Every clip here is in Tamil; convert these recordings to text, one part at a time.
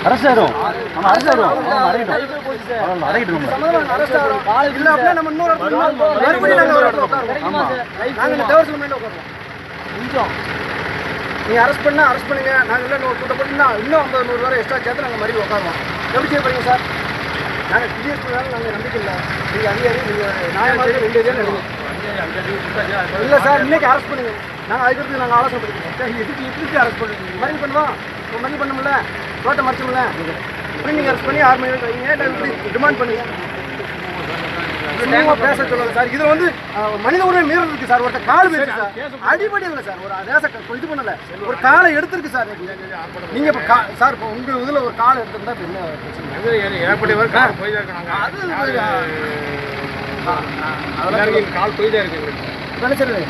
அரசு ஆயிடும் நம்ம அரசு ஆயிடும் அவன் அடையிட்டோம் அவன் அடையிட்டோம் இல்ல அப்படின்னா நம்ம இன்னொரு இடத்துல மறுபடியும் நாங்க ஒரு இடத்துல உட்காருவோம். ஆமா நாங்க இந்த டவர்ஸ் முன்னாடி உட்காருவோம் கொஞ்சம் நீங்க அரெஸ்ட் பண்ணா அரெஸ்ட் பண்ணுங்க நாங்க இல்லை இன்னொரு கூட்டம் போட்டுனா இன்னும் ஐம்பது நூறு வரை எக்ஸ்ட்ரா சேர்த்து நாங்க மறுபடியும் உட்காருவோம் எப்படி செய்ய போறீங்க சார் நாங்க டிஎஸ் பண்ணாலும் நாங்க நம்பிக்கை இல்லை நீங்க அதிகாரி நீங்க நியாயமாக ரெண்டு ஏரியா நடங்க இல்ல சார் இன்னைக்கு அரெஸ்ட் பண்ணுங்க நாங்க அதுக்கு நாங்க ஆலோசனை பண்ணிக்கிறோம் சார் எதுக்கு எதுக்கு அரெஸ்ட் பண்ணுறீங்க மறுபடியும் பண்ணுவோம் மறுபடியும் பண்ணும்ல ரோட்டை மறைச்சோம்ல இப்படி நீங்க அரெஸ்ட் பண்ணி ஆறு மணி வரைக்கும் வைங்க இல்லை இப்படி டிமாண்ட் பண்ணுங்க சும்மா பேச சொல்லுங்க சார் இதுல வந்து அஹ், மனித உரிமை மீறல் இருக்கு சார் ஒருத்தர் கால் போயிருக்கு சார் அடிப்படை இல்லை சார் ஒரு ரேச இது பண்ணல ஒரு காலை எடுத்திருக்கு சார் நீங்க இப்ப கா- சார் இப்போ உங்க இதுல ஒரு காலை எடுத்திருந்தா இப்ப என்ன பிரச்சனை ஏற்பட்டவர் கால் போய் தான் இருக்காங்க அது எல்லாருக்கும் கால் போய் தான் இருக்கு என்ன சரி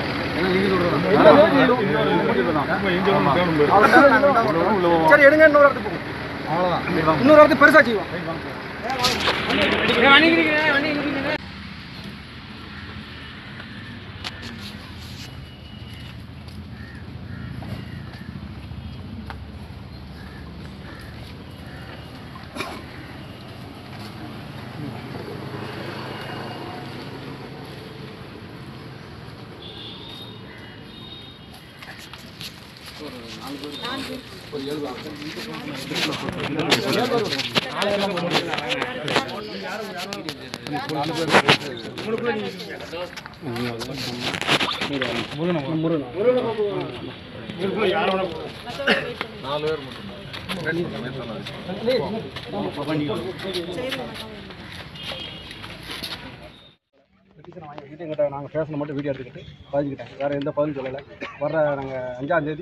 சரி எடுங்க இன்னொரு இடத்துக்கு போகும் அவ்வளோதான் இன்னொரு இடத்துக்கு பெருசா செய்வோம் பெட்டிஷன் வாங்கிக்கிட்டு எங்கிட்ட நாங்கள் பேசின மட்டும் வீடியோ எடுத்துக்கிட்டு பதிஞ்சுக்கிட்டேன் வேறு எந்த பதிலும் சொல்லலை வர நாங்கள் அஞ்சாந்தேதி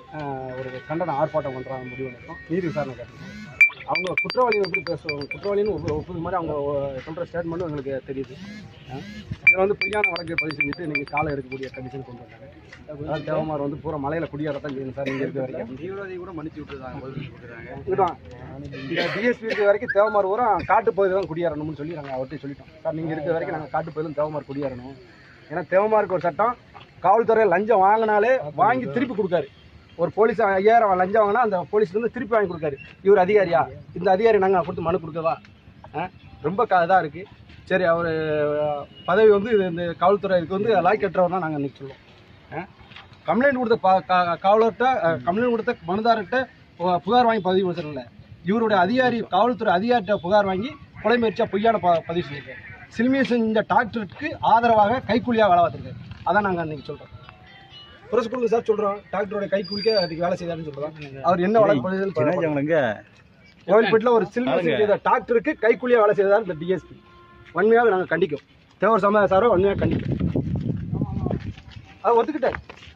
ஒரு கண்டன ஆர்ப்பாட்டம் பண்ணுறாங்க முடிவு பண்ணிருக்கோம் நீதி விசாரணை கேட்டிருக்கோம் அவங்க குற்றவாளி எப்படி பேசுவாங்க குற்றவாளின்னு ஒப்பு ஒப்புது மாதிரி அவங்க சொல்கிற ஸ்டேட்மெண்ட்டும் எங்களுக்கு தெரியுது இதில் வந்து பொய்யான வழக்கு பதிவு செஞ்சுட்டு இன்றைக்கி காலை எடுக்கக்கூடிய கண்டிஷன் கொண்டு வந்தாங்க அதாவது தேவமார் வந்து பூரா மலையில் குடியேறத்தான் செய்யணும் சார் இங்கே இருக்க வரைக்கும் தீவிரவாதி கூட மன்னிச்சு விட்டுருக்காங்க பதில் கொடுக்குறாங்க இதுதான் இந்த டிஎஸ்பி இருக்க வரைக்கும் தேவமார் பூரா காட்டுப்பகுதியில் தான் குடியேறணும்னு சொல்லி நாங்கள் அவர்கிட்ட சொல்லிட்டோம் சார் நீங்கள் இருக்க வரைக்கும் நாங்கள் காட்டுப்பகுதியில் தேவமார் குடியேறணும் ஏன்னா தேவமாருக்கு ஒரு சட்டம் காவல்துறை லஞ்சம் வாங்கினாலே வாங்கி திருப்பி கொடுக்காரு ஒரு போலீஸ் ஐயாயிரம் லஞ்சம் வாங்கினா அந்த போலீஸ்க்கு வந்து திருப்பி வாங்கி கொடுக்காரு இவர் அதிகாரியா இந்த அதிகாரி நாங்கள் கொடுத்து மனு கொடுக்கவா ஆ? ரொம்ப க இதாக இருக்குது சரி அவர் பதவி வந்து இது இந்த காவல்துறைக்கு வந்து லாய்க்கு கட்டுறவர் தான் நாங்கள் இன்னைக்கு சொல்லுவோம் கம்ப்ளைண்ட் கொடுத்த பா கா- காவலர்கிட்ட கம்ப்ளைண்ட் கொடுத்த மனுதாரர்கிட்ட பு- புகார் வாங்கி பதிவு கொடுத்துருல இவருடைய அதிகாரி காவல்துறை அதிகாரிகிட்ட புகார் வாங்கி கொலை முயற்சியாக பொய்யான ப பதிவு செஞ்சிருக்காரு சிலுமியை செஞ்ச டாக்டருக்கு ஆதரவாக கைக்கூலியாக வேலை பார்த்துருக்காரு அதான் நாங்கள் அன்னைக்கு சொல்கிறோம் பிரஸ் கொடுங்க சார் சொல்கிறோம் டாக்டரோட கைக்கூலிக்க அதுக்கு வேலை செய்தாருன்னு சொல்கிறோம் அவர் என்ன வழக்கு பதிவு எங்களுக்கு கோவில்பேட்டில் ஒரு சில்வர் செய்த டாக்டருக்கு கைக்கூலியாக வேலை செய்ததால் இந்த டிஎஸ்பி வன்மையாக நாங்கள் கண்டிக்கும் தேவர் சமய சாரோ வன்மையாக கண்டிக்கும் அதை ஒத்துக்கிட்டார்